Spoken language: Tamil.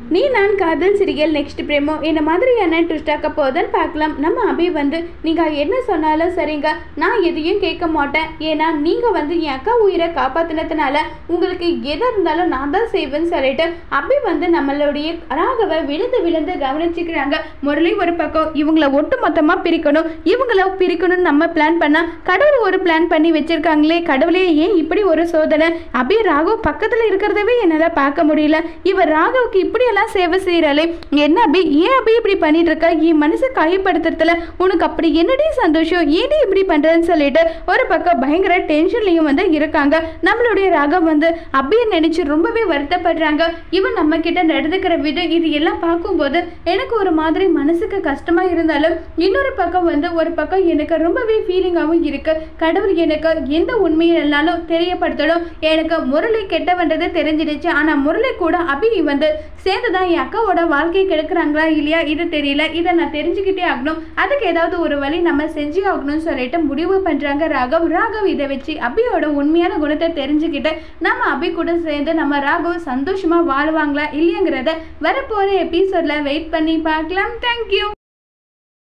நீ நான் காதல் சிறியல் நெக்ஸ்ட் பிரேமோ இந்த மாதிரியான ட்விஸ்டாக்க போதுன்னு பார்க்கலாம் நம்ம அபி வந்து நீங்கள் என்ன சொன்னாலும் சரிங்க நான் எதையும் கேட்க மாட்டேன் ஏன்னா நீங்கள் வந்து என் அக்கா உயிரை காப்பாற்றினதுனால உங்களுக்கு எது இருந்தாலும் நான் தான் செய்வேன்னு சொல்லிட்டு அபி வந்து நம்மளுடைய ராகவை விழுந்து விழுந்து கவனிச்சுக்கிறாங்க முரளி ஒரு பக்கம் இவங்கள ஒட்டு மொத்தமாக பிரிக்கணும் இவங்கள பிரிக்கணும்னு நம்ம பிளான் பண்ணால் கடவுள் ஒரு பிளான் பண்ணி வச்சிருக்காங்களே கடவுளே ஏன் இப்படி ஒரு சோதனை அபி ராகவ் பக்கத்தில் இருக்கிறதவே என்னால் பார்க்க முடியல இவர் ராகவுக்கு இப்படியெல்லாம் சேவை செய்கிறாளே என்ன அபி ஏன் அபி இப்படி பண்ணிட்டு இருக்க என் மனசை காயப்படுத்துறதுல உனக்கு அப்படி என்னடி சந்தோஷம் ஏடி இப்படி பண்ணுறேன்னு சொல்லிட்டு ஒரு பக்கம் பயங்கர டென்ஷன்லையும் வந்து இருக்காங்க நம்மளுடைய ராகவ் வந்து அபியை நினைச்சு ரொம்பவே வருத்தப்படுறாங்க இவன் நம்ம கிட்ட நடந்துக்கிற விதம் இது எல்லாம் பார்க்கும்போது எனக்கு ஒரு மாதிரி மனசுக்கு கஷ்டமா இருந்தாலும் இன்னொரு பக்கம் வந்து ஒரு பக்கம் எனக்கு ரொம்பவே ஃபீலிங்காகவும் இருக்கு கடவுள் எனக்கு எந்த உண்மையை என்னாலும் தெரியப்படுத்தணும் எனக்கு முரளி கெட்டவன்றது தெரிஞ்சிடுச்சு ஆனா முரளி கூட அபி வந்து சேர்ந்து தான் என் அக்காவோட வாழ்க்கையை கெடுக்குறாங்களா இல்லையா இது தெரியல இதை நான் தெரிஞ்சுக்கிட்டே ஆகணும் அதுக்கு ஏதாவது ஒரு வழி நம்ம செஞ்சு ஆகணும்னு சொல்லிட்டு முடிவு பண்றாங்க ராகவ் ராகவ் இதை வச்சு அபியோட உண்மையான குணத்தை தெரிஞ்சுக்கிட்டு நம்ம அபி கூட சேர்ந்து நம்ம ராகவ் சந்தோஷமா வாழ்வாங்களா இல்லையாங்கிறத வரப்போற எபிசோட்ல வெயிட் பண்ணி பார்க்கலாம் தேங்க்யூ